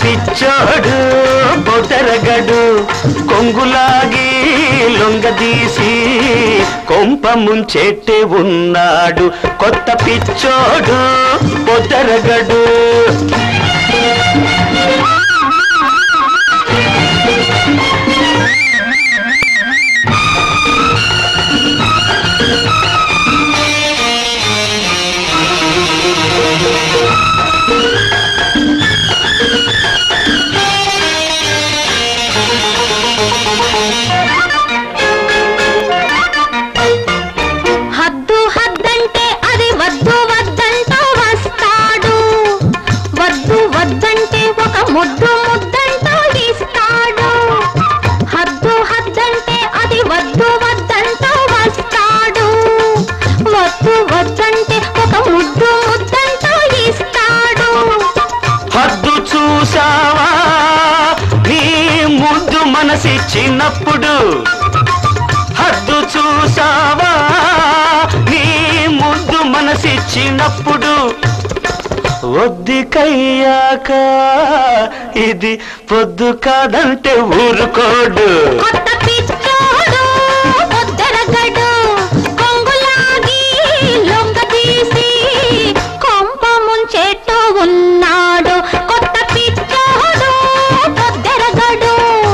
పిచ్చోడు బొదరగడు కొంగులాగి లొంగదీసి కొంప ముంచెట్టే ఉన్నాడు కొత్త పిచ్చోడు బొదరగడు హద్దు హద్దంటే అది వద్దు వద్దంటూ వస్తాడు వద్దు వద్దంటే ఒక ముద్దు ముద్దంటూ ఇస్తాడు హద్దు హద్దంటే అది వద్దు వద్దంటూ వస్తాడు వద్దు వద్దంటే ఒక ముద్దు ముద్దంటూ ఇస్తాడు హద్దు చూసావా నీ ముద్దు మనసిచ్చినప్పుడు హద్దు చూసావా నీ ముద్దు మనసిచ్చినప్పుడు ఒద్దికయ్యాక ఇది పొద్దు కాదంటే ఊరుకోడు కొత్త పిచ్చోడు ముద్దరగడు కొంగులాగి లొంగదీసి కొంప ముంచెట్టు ఉన్నాడు కొత్త పిచ్చోడు ముద్దరగడు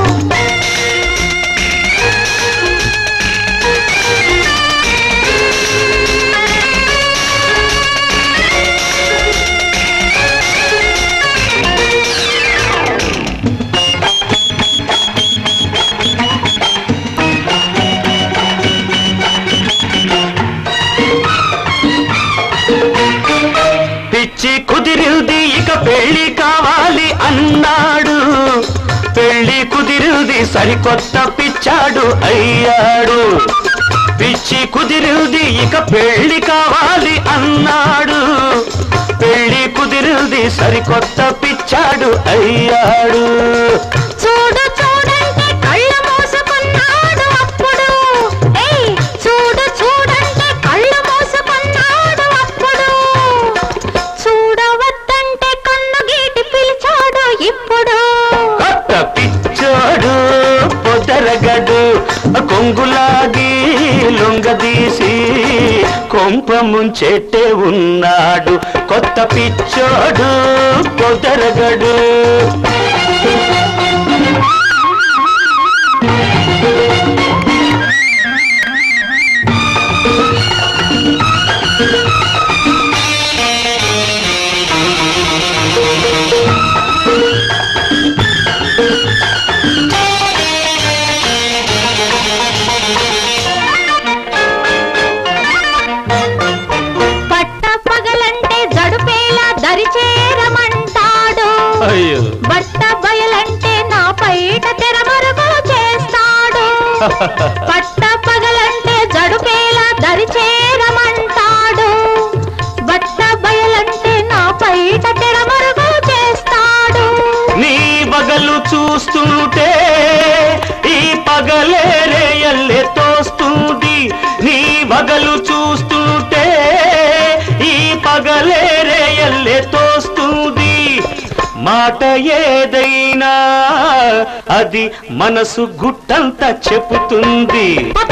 పిచ్చి కుదిరింది ఇక పెళ్లి కావాలి అన్నాడు పెళ్లి కుదిరింది సరికొత్త పిచ్చాడు అయ్యాడు పిచ్చి కుదిరింది ఇక పెళ్లి కావాలి అన్నాడు పెళ్లి కుదిరింది సరికొత్త పిచ్చాడు అయ్యాడు చూడు చూడంటే కళ్ళ మోసుకున్నాడు అప్పుడు ఏయ్ చూడు చూడంటే కళ్ళ మోసుకున్నాడు అప్పుడు చూడవద్దంటే కన్ను గీటి పిలిచాడు ఇప్పుడు కొత్త పిచ్చోడు పొదరగడు కొంగులాగి లొంగదీసి కొంప ముంచెట్టే ఉన్నాడు కొత్త పిచ్చోడు పొదరగడు పట్ట పగలంటే జడుపేలా దరిచేరమంటాడు అయ్యో బట్ట బయలంటే నా పైట తెరమరుగు చేస్తాడు పట్ట పగలంటే జడుపేలా దరిచేరమంటాడు బట్ట బయలంటే నా పైట తెరమరుగు చేస్తాడు నీ బగలు చూస్తుంటే ఈ పగలే రేయల్లే తోస్తుంది నీ బగలు చూస్తుంటే ఈ పగలే రేయల్లే తోస్తుంది మాట ఏదైనా అది మనసు గుట్టంతా చెబుతుంది కొత్త